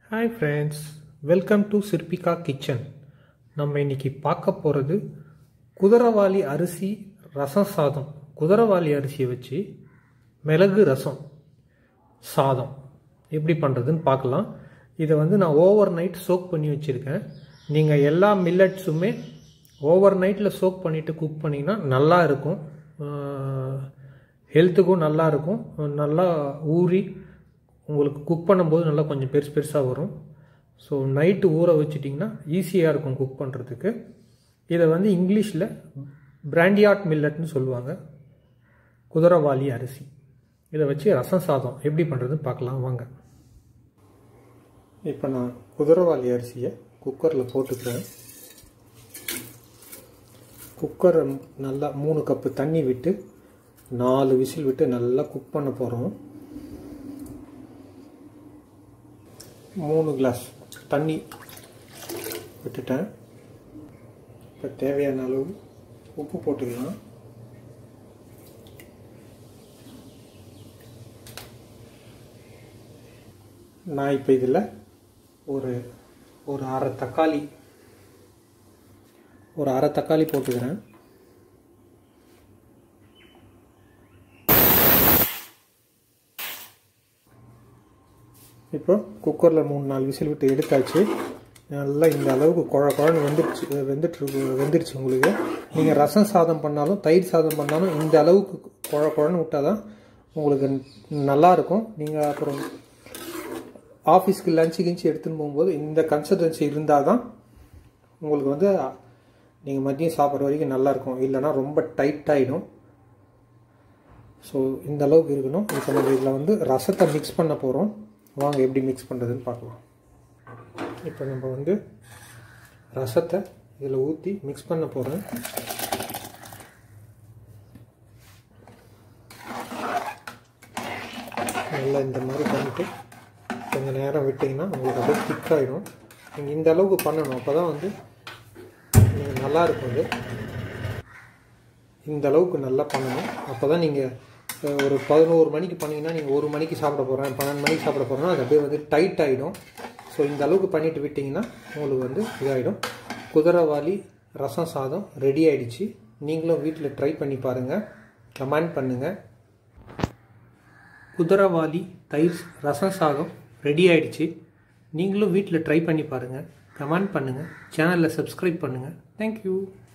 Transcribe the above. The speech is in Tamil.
hi friends welcome to Sirpika kitchen நம்ம இன்னைக்கு பார்க்க போகிறது குதிரவாளி அரிசி ரசம் சாதம் குதிரவாளி அரிசியை வச்சு மிளகு ரசம் சாதம் எப்படி பண்ணுறதுன்னு பார்க்கலாம் இதை வந்து நான் ஓவர் நைட் சோக் பண்ணி வச்சுருக்கேன் நீங்கள் எல்லா மில்லட்ஸுமே ஓவர் நைட்டில் சோக் பண்ணிவிட்டு குக் பண்ணிங்கன்னா நல்லா இருக்கும் ஹெல்த்துக்கும் நல்லா இருக்கும் நல்லா ஊறி உங்களுக்கு குக் பண்ணும்போது நல்லா கொஞ்சம் பெருசு பெருசாக வரும் ஸோ நைட்டு ஊற வச்சிட்டிங்கன்னா ஈஸியாக இருக்கும் குக் பண்ணுறதுக்கு இதை வந்து இங்கிலீஷில் பிராண்டியாட் மில்லட்னு சொல்லுவாங்க குதிரவாளி அரிசி இதை வச்சு ரசம் சாதம் எப்படி பண்ணுறதுன்னு பார்க்கலாம் வாங்க இப்போ நான் குதிரவாளி அரிசியை குக்கரில் போட்டுக்கிறேன் குக்கரை நல்லா மூணு கப்பு தண்ணி விட்டு நாலு விசில் விட்டு நல்லா குக் பண்ண போகிறோம் மூணு கிளாஸ் தண்ணி விட்டுட்டேன் இப்போ தேவையான அளவு உப்பு போட்டுக்கலாம் நான் இப்போ இதில் ஒரு ஒரு அரை தக்காளி ஒரு அரை தக்காளி போட்டுக்கிறேன் இப்போ குக்கரில் மூணு நாலு விசில் விட்டு எடுத்தாச்சு நல்லா இந்த அளவுக்கு குழ குழன்னு வெந்துருச்சு வெந்துட்டு வெந்துருச்சு உங்களுக்கு நீங்கள் ரசம் சாதம் பண்ணாலும் தயிர் சாதம் பண்ணாலும் இந்த அளவுக்கு குழ குழன்னு விட்டால் தான் உங்களுக்கு நல்லாயிருக்கும் நீங்கள் அப்புறம் ஆஃபீஸ்க்கு லஞ்சு கிஞ்சி எடுத்துன்னு போகும்போது இந்த கன்சிஸ்டன்சி இருந்தால் தான் உங்களுக்கு வந்து நீங்கள் மதியம் சாப்பிட்ற வரைக்கும் நல்லாயிருக்கும் இல்லைனா ரொம்ப டைட் ஆகிடும் ஸோ இந்த அளவுக்கு இருக்கணும் இப்போ நம்ம இதில் வந்து ரசத்தை மிக்ஸ் பண்ண போகிறோம் வாங்க எப்படி மிக்ஸ் பண்ணுறதுன்னு பார்க்கலாம் இப்போ நம்ம வந்து ரசத்தை இதில் ஊற்றி மிக்ஸ் பண்ண போகிறேன் நல்லா இந்த மாதிரி பண்ணிட்டு கொஞ்சம் நேரம் விட்டிங்கன்னா உங்களுக்கு அப்படியே திக்காகிடும் நீங்கள் இந்த அளவுக்கு பண்ணணும் அப்போ தான் வந்து நீங்கள் நல்லாயிருக்கும் அது இந்த அளவுக்கு நல்லா பண்ணணும் அப்போ தான் நீங்கள் ஒரு பதினோரு மணிக்கு பண்ணிங்கன்னா நீங்கள் ஒரு மணிக்கு சாப்பிட போகிறேன் பன்னெண்டு மணிக்கு சாப்பிட போகிறேன்னா அது அப்படியே வந்து டைட் ஆகிடும் ஸோ இந்த அளவுக்கு பண்ணிவிட்டு விட்டிங்கன்னா உங்களுக்கு வந்து இதாகிடும் குதிரவாளி ரசம் சாதம் ரெடி ஆகிடுச்சு நீங்களும் வீட்டில் ட்ரை பண்ணி பாருங்கள் கமெண்ட் பண்ணுங்கள் குதிரவாளி தயிர் ரசம் சாதம் ரெடி ஆகிடுச்சு நீங்களும் வீட்டில் ட்ரை பண்ணி பாருங்கள் கமெண்ட் பண்ணுங்கள் சேனலில் சப்ஸ்கிரைப் பண்ணுங்கள் தேங்க்யூ